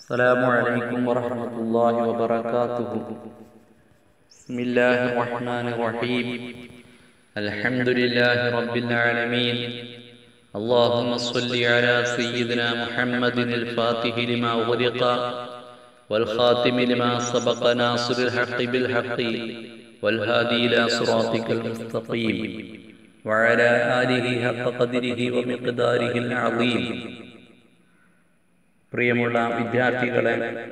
السلام عليكم ورحمة الله وبركاته بسم الله الرحمن الرحيم الحمد لله رب العالمين اللهم صل على سيدنا محمد الفاتح لما أغلق والخاتم لما سبق ناصر الحق بالحق والهادي إلى صراطك المستقيم وعلى آله حق قدره ومقداره العظيم പ്രിയമുള്ള വിദ്യാർത്ഥികളെ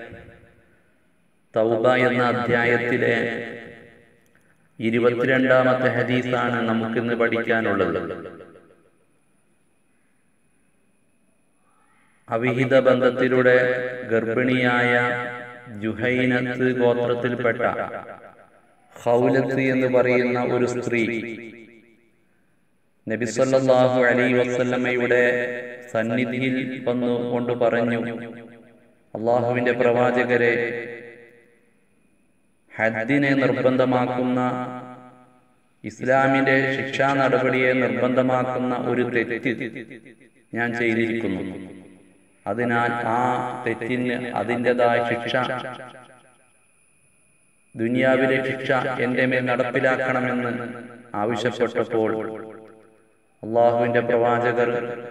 തൗബ എന്ന അധ്യായത്തിലെ ഇരുപത്തിരണ്ടാമത്തെ ഹദീസാണ് നമുക്കിന്ന് പഠിക്കാനുള്ളത് അവിഹിത ബന്ധത്തിലൂടെ ഗർഭിണിയായ ജുഹൈനത്ത് ഗോത്രത്തിൽപ്പെട്ട ഹൗലത്ത് എന്ന് പറയുന്ന ഒരു സ്ത്രീ നബിസല്ലാഹു അലൈ വസല്ലമ്മയുടെ സന്നിധിയിൽ വന്നു കൊണ്ട് പറഞ്ഞു അള്ളാഹുവിന്റെ പ്രവാചകരെ ഹദ്ദിനെ നിർബന്ധമാക്കുന്ന ഇസ്ലാമിന്റെ ശിക്ഷാ നടപടിയെ നിർബന്ധമാക്കുന്ന ഒരു തെറ്റ് ഞാൻ ചെയ്തിരിക്കുന്നു അതിനാൽ ആ തെറ്റിന് അതിൻ്റെതായ ശിക്ഷ ദുനിയാവിലെ ശിക്ഷ എന്റെ മേൽ നടപ്പിലാക്കണമെന്ന് ആവശ്യപ്പെട്ടപ്പോൾ അള്ളാഹുവിന്റെ പ്രവാചകർ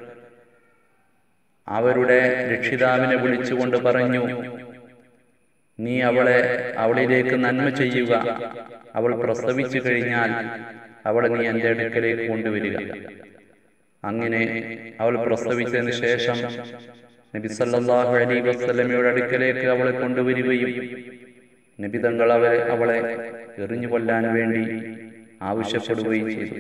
അവരുടെ രക്ഷിതാവിനെ വിളിച്ചുകൊണ്ട് പറഞ്ഞു നീ അവളെ അവളിലേക്ക് നന്മ ചെയ്യുക അവൾ പ്രസവിച്ചു കഴിഞ്ഞാൽ അവളെ നീ എൻ്റെ അടുക്കലേക്ക് കൊണ്ടുവരിക അങ്ങനെ അവൾ പ്രസവിച്ചതിന് ശേഷം നബി സല്ലല്ലാഹു അലൈഹി വസല്ലമയുടെ അടുക്കലേക്ക് അവളെ കൊണ്ടുവരികയും നബി തങ്ങൾ അവരെ അവളെ എറിഞ്ഞു കൊല്ലാൻ വേണ്ടി ആവശ്യപ്പെടുകയും ചെയ്തു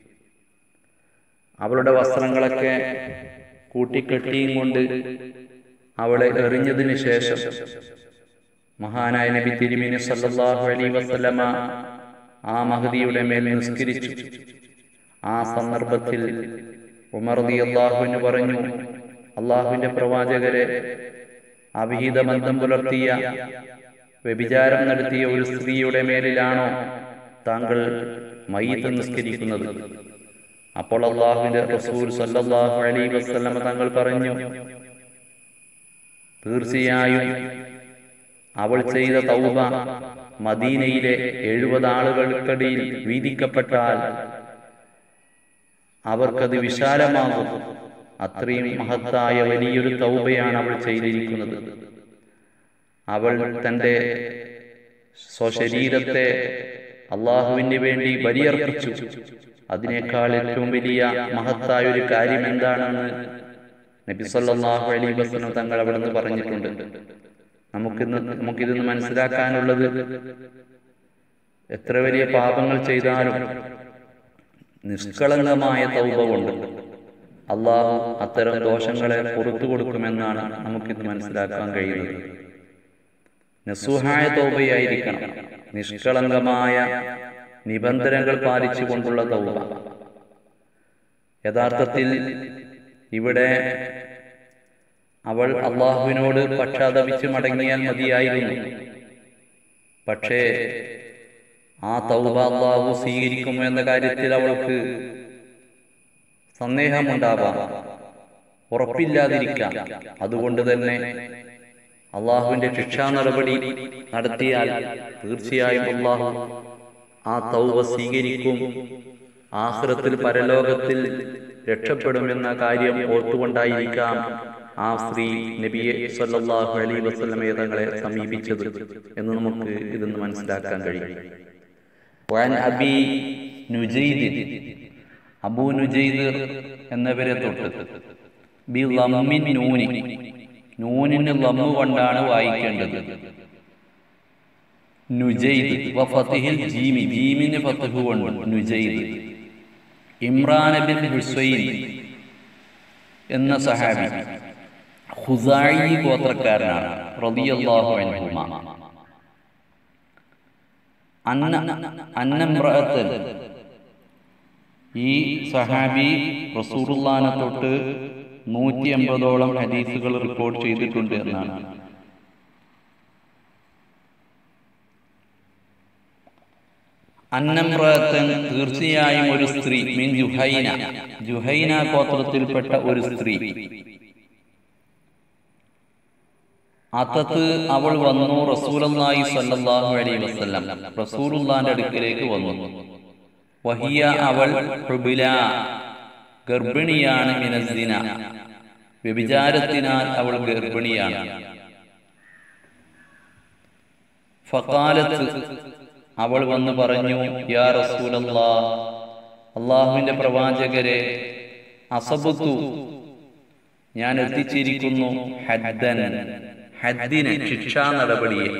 അവളുടെ വസ്ത്രങ്ങളൊക്കെ കൂട്ടിക്കെട്ടിയും കൊണ്ട് അവളെ എറിഞ്ഞതിന് ശേഷം മഹാനായ നബി തിരുമിനി സല്ലല്ലാഹു അലൈഹി വസല്ലമ ആ മഹദിയുടെ മേൽ നിസ്കരിച്ചു ആ സന്ദർഭത്തിൽ ഉമർ അള്ളാഹുവിന് പറഞ്ഞു അള്ളാഹുവിന്റെ പ്രവാചകരെ അവിഹിത ബന്ധം പുലർത്തിയ വ്യഭിചാരം നടത്തിയ ഒരു സ്ത്രീയുടെ മേലിലാണോ താങ്കൾ മയ്യത്ത് നിസ്കരിക്കുന്നത് അപ്പോൾ അള്ളാഹുവിന്റെ റസൂൽ സല്ലല്ലാഹു അലൈഹി വസല്ലമ തങ്ങൾ പറഞ്ഞു തീർച്ചയായും അവൾ ചെയ്ത തൗബ മദീനയിലെ എഴുപത് ആളുകൾക്കിടയിൽ വീതിക്കപ്പെട്ടാൽ അവർക്കത് വിശാലമാകും അത്രയും മഹത്തായ വലിയൊരു തൗബയാണ് അവൾ ചെയ്തിരിക്കുന്നത് അവൾ തന്റെ സ്വശരീരത്തെ അള്ളാഹുവിന് വേണ്ടി ബലിയർപ്പിച്ചു അതിനേക്കാൾ ഏറ്റവും വലിയ മഹത്തായ ഒരു കാര്യം എന്താണെന്ന് നബി സല്ലല്ലാഹു അലൈഹി വസല്ലം തങ്ങൾ അവിടെ നിന്ന് പറഞ്ഞിട്ടുണ്ട് നമുക്കിന്ന് നമുക്കിതൊന്ന് മനസ്സിലാക്കാനുള്ളത് എത്ര വലിയ പാപങ്ങൾ ചെയ്താലും നിഷ്കളങ്കമായ തൗബ കൊണ്ട് അള്ളാഹു അത്തരം ദോഷങ്ങളെ പുറത്തു കൊടുക്കുമെന്നാണ് നമുക്കിന്ന് മനസ്സിലാക്കാൻ കഴിയുന്നത് നസുഹായ തൗബയായിരിക്കണം നിഷ്കളങ്കമായ നിബന്ധനകൾ പാലിച്ചുകൊണ്ടുള്ള തൗബ യഥാർത്ഥത്തിൽ ഇവിടെ അവൾ അള്ളാഹുവിനോട് പക്ഷാതപിച്ച് മടങ്ങിയാൽ മതിയായിരുന്നു പക്ഷേ ആ തൗബ അള്ളാഹു സ്വീകരിക്കുമോ എന്ന കാര്യത്തിൽ അവൾക്ക് സന്ദേഹമുണ്ടാവാം ഉറപ്പില്ലാതിരിക്കാം അതുകൊണ്ട് തന്നെ അള്ളാഹുവിന്റെ ശിക്ഷാ നടപടി നടത്തിയാൽ തീർച്ചയായും അള്ളാഹു ആ തൗബ സ്വീകരിക്കും ആഹ്റത്തിൽ പരലോകത്തിൽ രക്ഷപ്പെടുമെന്ന കാര്യം ഓർത്തുകൊണ്ടായിരിക്കാം ആ സ്ത്രീ നബിയെ സല്ലല്ലാഹു അലൈഹി വസല്ലമയെ തങ്ങളെ സമീപിച്ചത് എന്ന് നമുക്ക് ഇതൊന്ന് മനസ്സിലാക്കാൻ കഴിയും വൻ അബി നുജൈദ് അബൂ നുജൈദ് എന്നവരെ തൊട്ട് ബി ലമ്മിൻ നൂനി നൂനിന് ലമ്മു കൊണ്ടാണ് വായിക്കേണ്ടത് നുജൈദ് വ ഫത്തിഹിൽ ജീമി ജീമിന് ഫത്തഹു കൊണ്ട് നുജൈദ് ഇമ്രാൻ ബിൻ ഹുസൈൻ എന്ന സഹാബി ഖുസായി ഗോത്രക്കാരനാണ് റളിയല്ലാഹു അൻഹുമ അന്ന അന്നമ്രഅത്തൻ ഈ സഹാബി റസൂറുല്ലാനെ തൊട്ട് നൂറ്റി അമ്പതോളം ഹദീസുകൾ റിപ്പോർട്ട് ചെയ്തിട്ടുണ്ട് എന്നാണ് അന്നമ്രത്തൻ തീർച്ചയായും ഒരു സ്ത്രീ മീൻ ജുഹൈന ജുഹൈന ഗോത്രത്തിൽപ്പെട്ട ഒരു സ്ത്രീ അതത്ത് അവൾ വന്നു റസൂലല്ലാഹി സ്വല്ലല്ലാഹു അലൈഹി വസല്ലം റസൂലുള്ളാന്റെ അടുക്കലേക്ക് വന്നു വഹിയ അവൾ ഹുബില ഗർഭിണിയാണ് മിനസിന വ്യഭിചാരത്തിനാൽ അവൾ ഗർഭിണിയാണ് ഫക്കാലത്ത് അവൾ വന്ന് പറഞ്ഞു യാ റസൂലല്ലാ അള്ളാഹുവിന്റെ പ്രവാചകരെ അസബത്തു ഞാൻ എത്തിച്ചിരിക്കുന്നു ഹദ്ദൻ ഹദ്ദിനെ ശിക്ഷാ നടപടിയെ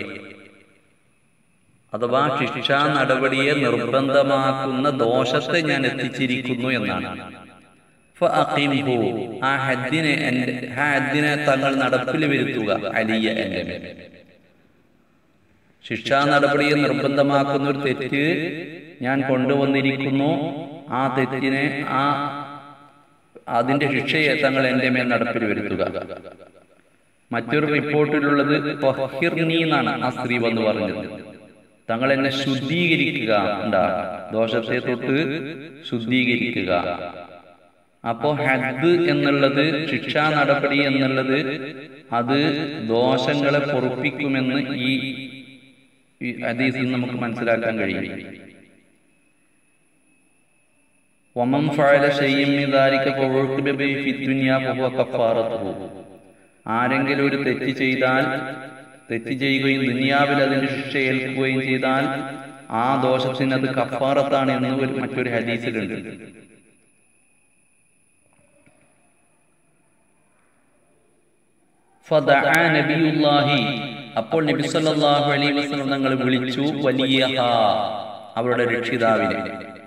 അഥവാ ശിക്ഷാ നടപടിയെ നിർബന്ധമാക്കുന്ന ദോഷത്തെ ഞാൻ എത്തിച്ചിരിക്കുന്നു എന്നാണ് ഫഅഖിംഹു. ആ ഹദ്ദിനെ എന്റെ ആ ഹദ്ദിനെ തങ്ങൾ നടപ്പിൽ വരുത്തുക അലിയ എന്റെ മേൽ ശിക്ഷാ നടപടിയെ നിർബന്ധമാക്കുന്ന ഒരു തെറ്റ് ഞാൻ കൊണ്ടുവന്നിരിക്കുന്നു ആ തെറ്റിനെ ആ അതിന്റെ ശിക്ഷയെ തങ്ങൾ എന്റെ മേൽ നടപ്പിൽ വരുത്തുക മറ്റൊരു റിപ്പോർട്ടിലുള്ളത് ഫഹിർനി എന്നാണ് ആ സ്ത്രീ വന്ന് പറഞ്ഞത് തങ്ങൾ എന്നെ ശുദ്ധീകരിക്കുക ഉണ്ടാ ദോഷത്തെ തൊട്ട് ശുദ്ധീകരിക്കുക അപ്പോ ഹദ് എന്നുള്ളത് ശിക്ഷാ നടപടി എന്നുള്ളത് അത് ദോഷങ്ങളെ പൊറുപ്പിക്കുമെന്ന് ഈ ഈ ഹദീസിൽ നമുക്ക് മനസ്സിലാക്കാൻ കഴിയും വമൻ ഫഅല ശൈഅൻ മിൻ ദാലിക ഫഉഖിബ ബിഹി ഫിദ്ദുനിയ ഫഹുവ കഫാറത്തുഹു ആരെങ്കിലും ഒരു തെറ്റ് ചെയ്താൽ തെറ്റ് ചെയ്യുകയും ദുനിയാവിൽ അതിന്റെ ശിക്ഷ ഏൽക്കുകയും ചെയ്താൽ ആ ദോഷത്തിന് അത് കഫാറത്താണ് എന്ന് ഒരു മറ്റൊരു ഹദീസിലുണ്ട് ഫദഅ നബിയുല്ലാഹി അപ്പോൾ നബി സല്ലല്ലാഹു അലൈഹി വസല്ലം തങ്ങൾ വിളിച്ചു വലിയഹ അവരുടെ രക്ഷിതാവിനെ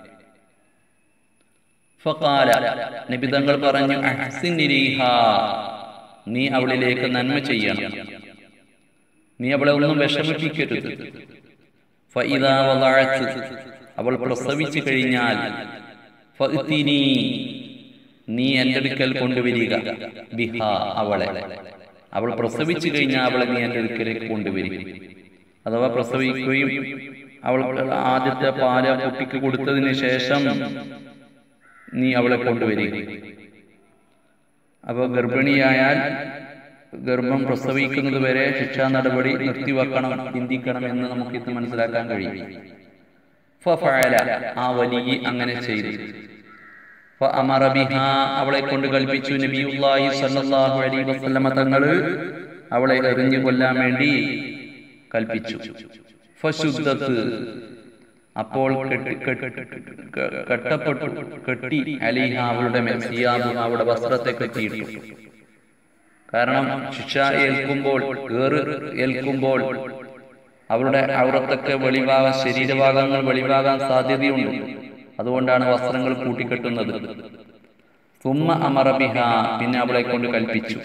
ഫഖാല നബി തങ്ങൾ പറഞ്ഞു അഹ്സിൻ ഇലൈഹ നീ അവളിലേക്ക് നന്മ ചെയ്യണം നീ അവളെ ഒന്നും വിഷമിപ്പിക്കരുത് ഫഇദാ വദഅത് അവൾ പ്രസവിച്ചു കഴിഞ്ഞാൽ ഫഅ്തിനി നീ എൻ്റെ അടുക്കൽ കൊണ്ടുവരിക ബിഹ അവളെ അവൾ പ്രസവിച്ചു കഴിഞ്ഞാൽ അവളെ നീ എൻ്റെ അടുക്കലേക്ക് കൊണ്ടുവരിക അഥവാ പ്രസവിക്കുകയും അവൾ ആദ്യത്തെ പാല കുട്ടിക്ക് കൊടുത്തതിന് ശേഷം നീ അവളെ കൊണ്ടുവരിക അപ്പോൾ ഗർഭിണിയായാൽ ഗർഭം പ്രസവിക്കുന്നത് വരെ ശിക്ഷാ നടപടി നിർത്തിവെക്കണം ചിന്തിക്കണം എന്ന് നമുക്ക് ഇത് മനസ്സിലാക്കാൻ കഴിയും ഫഫഅല ആ വലിയ അങ്ങനെ ചെയ്തു ഫഅമറ ബിഹാ അവളെ കൊണ്ട് കൽപ്പിച്ചു നബിയുള്ളാഹി സ്വല്ലല്ലാഹു അലൈഹി വസല്ലമ തങ്ങൾ അവളെ എറിഞ്ഞു കൊല്ലാൻ വേണ്ടി കൽപ്പിച്ചു ഫശുദ്ധത്ത് അപ്പോൾ കെട്ടി കെട്ടി- കെട്ടപ്പെട്ടു കെട്ടി അലിഹ അവളുടെ മേൽ സിയാബു അവളുടെ വസ്ത്രത്തെ കെട്ടിയിട്ടു കാരണം ശിക്ഷ ഏൽക്കുമ്പോൾ ഏറ് ഏൽക്കുമ്പോൾ അവരുടെ ഔറത്തൊക്കെ വെളിവാകാൻ ശരീരഭാഗങ്ങൾ വെളിവാകാൻ സാധ്യതയുണ്ട് അതുകൊണ്ടാണ് വസ്ത്രങ്ങൾ കൂട്ടിക്കെട്ടുന്നത് സുമ്മ അമറബിഹ പിന്നെ അവളെ കൊണ്ട് കൽപ്പിച്ചു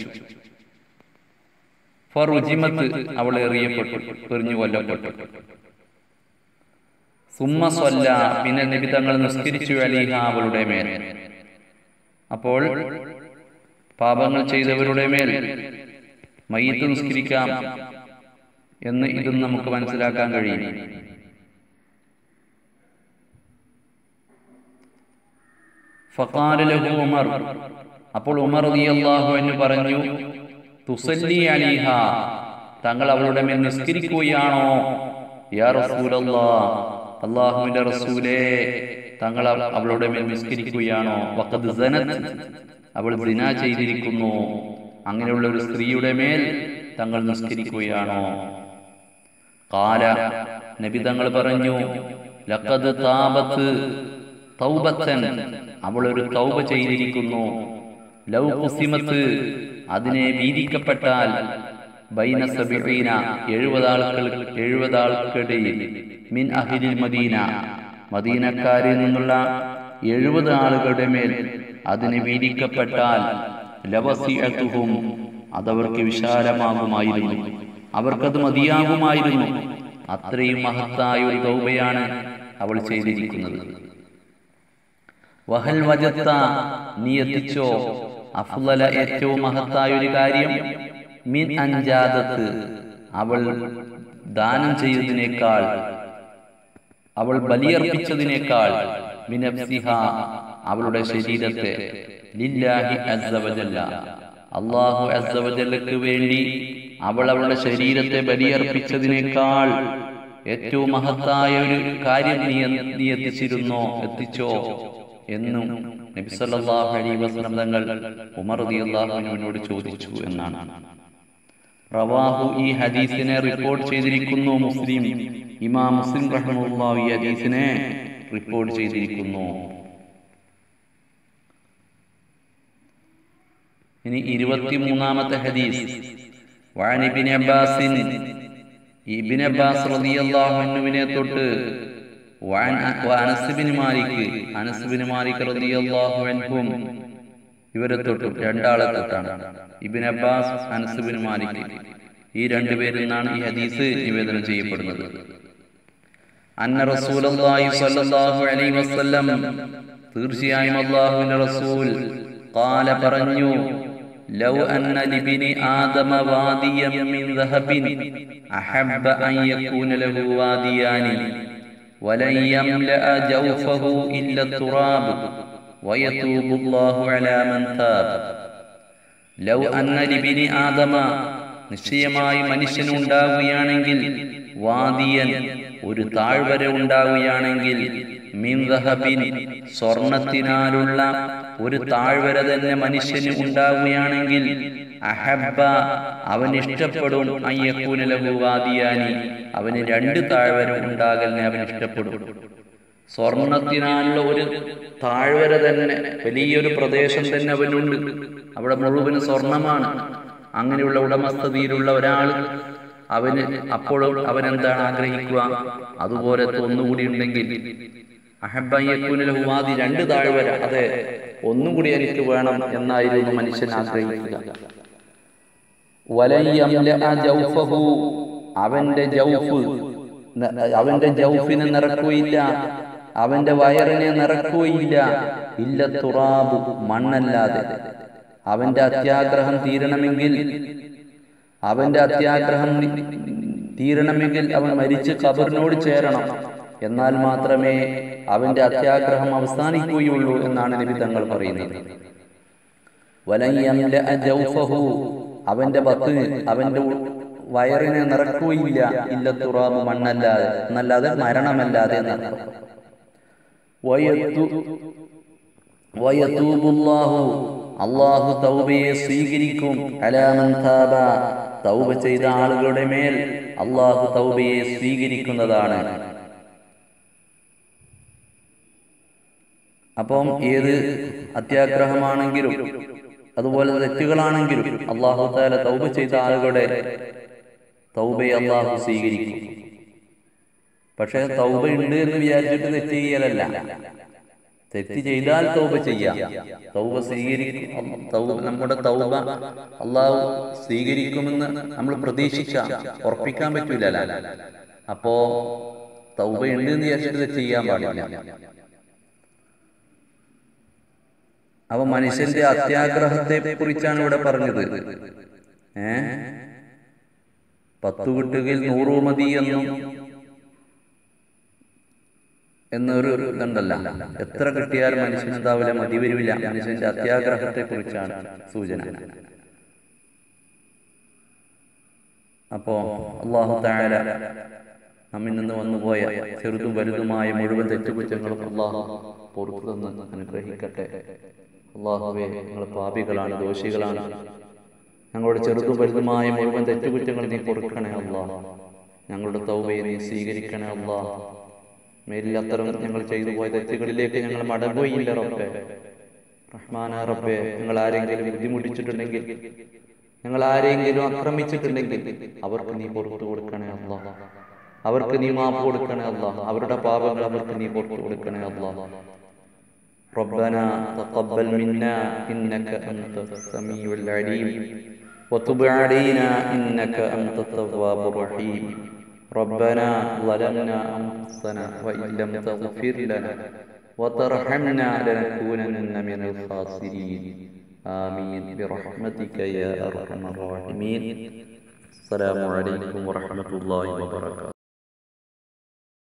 ഫറുജിമത്ത് അവൾ എറിയപ്പെട്ടു എറിഞ്ഞു കൊല്ലപ്പെട്ടു സുമ്മ സ്വല്ല പിന്നെ നബി തങ്ങൾ നിസ്കരിച്ചു അലിഹ അവളുടെ മേൽ അപ്പോൾ പാപങ്ങൾ ചെയ്തവരുടെ മേൽ മയ്യത്ത് നിസ്കരിക്കാം എന്ന് ഇതും നമുക്ക് മനസ്സിലാക്കാൻ കഴിയും ഫഖാല ലഹു ഉമർ അപ്പോൾ ഉമർ റളിയല്ലാഹു അൻഹു പറഞ്ഞു തുസല്ലി അലിഹ തങ്ങൾ അവളുടെ മേൽ നിസ്കരിക്കുകയാണോ യാ റസൂലല്ലാഹ് അള്ളാഹുവിന്റെ റസൂലേ തങ്ങൾ അവ- അവളുടെ മേൽ നിസ്കരിക്കുകയാണോ വഖദ് സനത് അവൾ ദിന ചെയ്തിരിക്കുന്നു അങ്ങനെയുള്ള ഒരു സ്ത്രീയുടെ മേൽ തങ്ങൾ നിസ്കരിക്കുകയാണോ കാല നബി തങ്ങൾ പറഞ്ഞു ലഖദ് താബത്ത് തൗബത്തൻ അവൾ ഒരു തൗബ ചെയ്തിരിക്കുന്നു ലൗ കുസിമത്ത് അതിനെ വീതിക്കപ്പെട്ടാൽ ബൈന സബീന എഴുപത് ആളുകൾ എഴുപത് ആൾക്കിടയിൽ മിൻ അഹിലിൽ മദീന മദീനക്കാരിൽ നിന്നുള്ള എഴുപത് ആളുകളുടെ മേൽ അതിന് വീതിക്കപ്പെട്ടാൽ ലവസിഅത്തുഹും അതവർക്ക് വിശാലമാകുമായിരുന്നു അവർക്കത് മതിയാകുമായിരുന്നു അത്രയും മഹത്തായ ഒരു തൗബയാണ് അവൾ ചെയ്തിരിക്കുന്നത് വഹൽ വജത്ത നീ എത്തിച്ചോ അഫ്ലല ഏറ്റവും മഹത്തായ ഒരു കാര്യം മിൻ അഞ്ചാദത്ത് അവൾ ദാനം ചെയ്തതിനേക്കാൾ അവൾ ബലിയർപ്പിച്ചതിനേക്കാൾ മിനഫ്സിഹ അവളുടെ ശരീരത്തെ ലില്ലാഹി അസ്സവജല്ല അള്ളാഹു അസ്സവജല്ലക്ക് വേണ്ടി അവൾ അവളുടെ ശരീരത്തെ ബലിയർപ്പിച്ചതിനേക്കാൾ ഏറ്റവും മഹത്തായ ഒരു കാര്യം നീ നീ എത്തിച്ചിരുന്നോ എത്തിച്ചോ എന്നും നബി സല്ലല്ലാഹു അലൈഹി വസല്ലം തങ്ങൾ ഉമർ റളിയല്ലാഹു അൻഹുവിനോട് ചോദിച്ചു എന്നാണ് റവാഹു ഈ ഹദീസിനെ റിപ്പോർട്ട് ചെയ്തിരിക്കുന്നു മുസ്ലിം ഇമാം മുസ്ലിം റഹ്മത്തുള്ളാഹി ഈ ഹദീസിനെ റിപ്പോർട്ട് ചെയ്തിരിക്കുന്നു ഇനി ഇരുപത്തിമൂന്നാമത്തെ ഹദീസ് وعن ابن عباس ابن عباس رضي الله عنه തൊട്ട് وعن وانس بن مالك انس بن مالك رضي الله عنهم ഇവരെ തൊട്ടും രണ്ടാളെ തൊട്ടാണ് Ibn Abbas Anas bin Malik ഈ രണ്ടുപേരിൽ നിന്നാണ് ഈ ഹദീസ് നിവേദനം ചെയ്യപ്പെടുന്നത് അന്ന റസൂലുള്ളാഹി സ്വല്ലല്ലാഹു അലൈഹി വസല്ലം തീർച്ചയായും അല്ലാഹുവിന്റെ റസൂൽ ഖാല പറഞ്ഞു ലൗ അന്ന ലിബിനി ആദമ വാദിയം മിൻ ദഹബിൻ അഹബ്ബ അൻ യകൂന ലഹു വാദിയാനി ولن يملأ جوفه إلا التراب ويتوب الله على من تاب ലൗ അന്ന ലിബിനി ആദമ നിശ്ചയമായി മനുഷ്യനുണ്ടാവുകയാണെങ്കിൽ വാദിയൻ ഒരു താഴ്വര ഉണ്ടാവുകയാണെങ്കിൽ മിൻ ദഹബിൻ സ്വർണത്തിനാലുള്ള ഒരു താഴ്വര തന്നെ മനുഷ്യന് ഉണ്ടാവുകയാണെങ്കിൽ അഹബ്ബ അവൻ ഇഷ്ടപ്പെടും അയ്യക്കൂനലഹു വാദിയാനി അവന് രണ്ട് താഴ്വര ഉണ്ടാകലിനെ അവൻ ഇഷ്ടപ്പെടും സ്വർണത്തിനാലുള്ള ഒരു താഴ്വര തന്നെ വലിയൊരു പ്രദേശം തന്നെ അവനുണ്ട് അവിടെ മുഴുവന് സ്വർണമാണ് അങ്ങനെയുള്ള ഉടമസ്ഥതയിലുള്ള ഒരാൾ അവന് അപ്പോഴും അവൻ എന്താണ് ആഗ്രഹിക്കുക അതുപോലത്തെ ഒന്നുകൂടി ഉണ്ടെങ്കിൽ അഹബയ്യക്കുനിലഹുവാദി രണ്ട് താഴ്വര അതെ ഒന്നും കൂടി എനിക്ക് വേണം എന്നായിരുന്നു മനുഷ്യൻ ആഗ്രഹിക്കുക വലയ്യംലഅ അവന്റെ ജൗഫ് അവന്റെ ജൗഫിനെ നിറക്കുകയില്ല അവന്റെ വയറിനെ നിറക്കുകയില്ല ഇല്ല തുറാബ് മണ്ണല്ലാതെ അവന്റെ അത്യാഗ്രഹം തീരണമെങ്കിൽ അവന്റെ അത്യാഗ്രഹം തീരണമെങ്കിൽ അവൻ മരിച്ച് ഖബറിനോട് ചേരണം എന്നാൽ മാത്രമേ അവന്റെ അത്യാഗ്രഹം അവസാനിക്കുകയുള്ളൂ എന്നാണ് നബി തങ്ങൾ പറയുന്നത് വലയ്യംലഅ ജൗഫഹു അവന്റെ പത്ത് അവന്റെ വയറിനെ നിറക്കുകയില്ല ഇല്ല തുറാബ് മണ്ണല്ലാതെ എന്നല്ലാതെ മരണമല്ലാതെ എന്നർത്ഥം വയത്തൂബുല്ലാഹു അള്ളാഹു തൗബയെ സ്വീകരിക്കും അലാമൻ താബ തൗബ ചെയ്ത ആളുകളുടെ മേൽ അള്ളാഹു തൗബയെ സ്വീകരിക്കുന്നതാണ് അപ്പം ഏത് അത്യാഗ്രഹമാണെങ്കിലും അതുപോലെ തെറ്റുകളാണെങ്കിലും അള്ളാഹു താല തൗബ ചെയ്ത ആളുകളുടെ തൗബയെ അള്ളാഹു സ്വീകരിക്കും പക്ഷെ തൗബ ഉണ്ട് എന്ന് വിചാരിച്ചിട്ട് തെറ്റ് ചെയ്യലല്ല തെറ്റ് ചെയ്താൽ തൗബ ചെയ്യാം തൗബ സ്വീകരിക്കും തൗബ നമ്മുടെ തൗബ അള്ളാഹു സ്വീകരിക്കുമെന്ന് നമ്മൾ പ്രതീക്ഷിക്കാം ഉറപ്പിക്കാൻ പറ്റൂലല്ല അപ്പോ തൗബ ഉണ്ട് എന്ന് വിചാരിച്ചിട്ട് തെറ്റ് ചെയ്യാൻ പാടില്ല അപ്പൊ മനുഷ്യന്റെ അത്യാഗ്രഹത്തെ കുറിച്ചാണ് ഇവിടെ പറഞ്ഞത് ഏ പത്തു കിട്ടുകയിൽ നൂറു മതി എന്നും എന്നൊരു ഇതുണ്ടല്ല എത്ര കിട്ടിയാലും മനുഷ്യൻ എന്താവില്ല മതി വരില്ല മനുഷ്യന്റെ അത്യാഗ്രഹത്തെ കുറിച്ചാണ് സൂചന അപ്പോ അള്ളാഹു താല നമ്മിൽ നിന്ന് വന്നുപോയ ചെറുതും വലുതുമായ മുഴുവൻ തെറ്റുകുറ്റങ്ങളും അള്ളാഹു പുറത്തു തന്ന് അനുഗ്രഹിക്കട്ടെ അള്ളാഹുവെ ഞങ്ങൾ പാപികളാണ് ദോഷികളാണ് ഞങ്ങളുടെ ചെറുതും വലുതുമായ മുഴുവൻ തെറ്റുകുറ്റങ്ങൾ നീ പൊറുക്കണേ അള്ളാഹ് ഞങ്ങളുടെ തൗബയെ നീ സ്വീകരിക്കണേ അള്ളാഹ് മേലിൽ അത്തരം ഞങ്ങൾ ചെയ്തു പോയ തെറ്റുകളിലേക്ക് ഞങ്ങൾ മടങ്ങുകയില്ല റബ്ബെ റഹ്മാന റബ്ബെ ഞങ്ങൾ ആരെങ്കിലും ബുദ്ധിമുട്ടിച്ചിട്ടുണ്ടെങ്കിൽ ഞങ്ങൾ ആരെങ്കിലും ആക്രമിച്ചിട്ടുണ്ടെങ്കിൽ അവർക്ക് നീ പുറത്തു കൊടുക്കണേ അള്ളാഹ് അവർക്ക് നീ മാപ്പ് കൊടുക്കണേ അള്ളാഹ് അവരുടെ പാപങ്ങൾ അവർക്ക് നീ പുറത്തു കൊടുക്കണേ അള്ളാഹ് ربنا تقبل منا إنك أنت السميع العليم وتب علينا إنك أنت التواب الرحيم ربنا ظلمنا أنفسنا وإن لم تغفر لنا وترحمنا لنكونن من الخاسرين آمين برحمتك يا أرحم الراحمين السلام عليكم ورحمة الله وبركاته